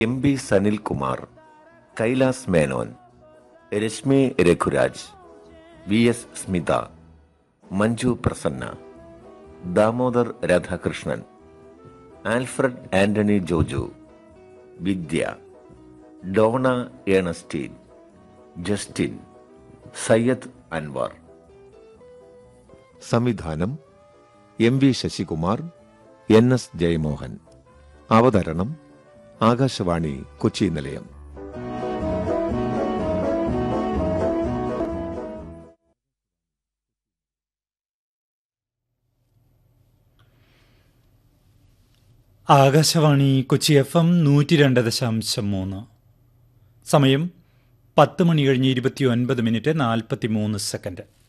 M B Sanilkumar Kailas Menon Reshmi Raghuraj V S Smitha Manju Prasanna Damodar Radhakrishnan Alfred Antony Joju Vidya Dona Ernestine Justin Syed Anwar സംവിധാനം M V Sasikumar N S Jayamohan അവതരണം ആകാശവാണി കൊച്ചി നിലയം Akashvani Kochi F M നൂറ്റി രണ്ട് ദശാംശം മൂന്ന് സമയം പത്ത് മണി കഴിഞ്ഞ് ഇരുപത്തി ഒൻപത് മിനിറ്റ് നാൽപ്പത്തി മൂന്ന് സെക്കൻഡ്